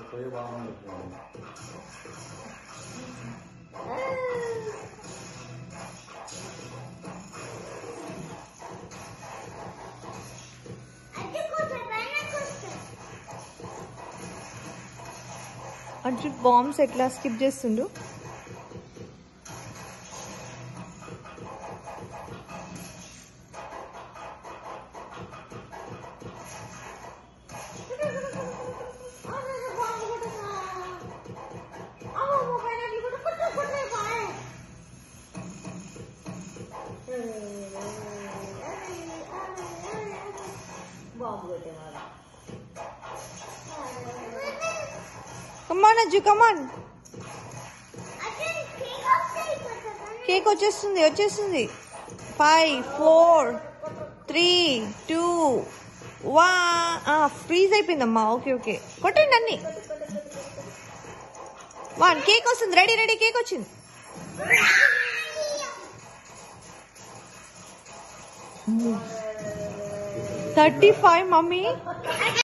పోయి బాగుంది అర్జున్ బాంబ్స్ ఎట్లా స్కిప్ చేస్తుండు బాబు పెట్టేవాడు కమాన్ అజ్జు కమాన్ కేక్ వచ్చేస్తుంది వచ్చేస్తుంది ఫైవ్ ఫోర్ త్రీ టూ వా ఫ్రీజ్ అయిపోయిందమ్మా ఓకే ఓకే కొట్టండి అన్ని వన్ కేక్ వస్తుంది రెడీ రెడీ కేక్ వచ్చింది థర్టీ ఫైవ్ మమ్మీ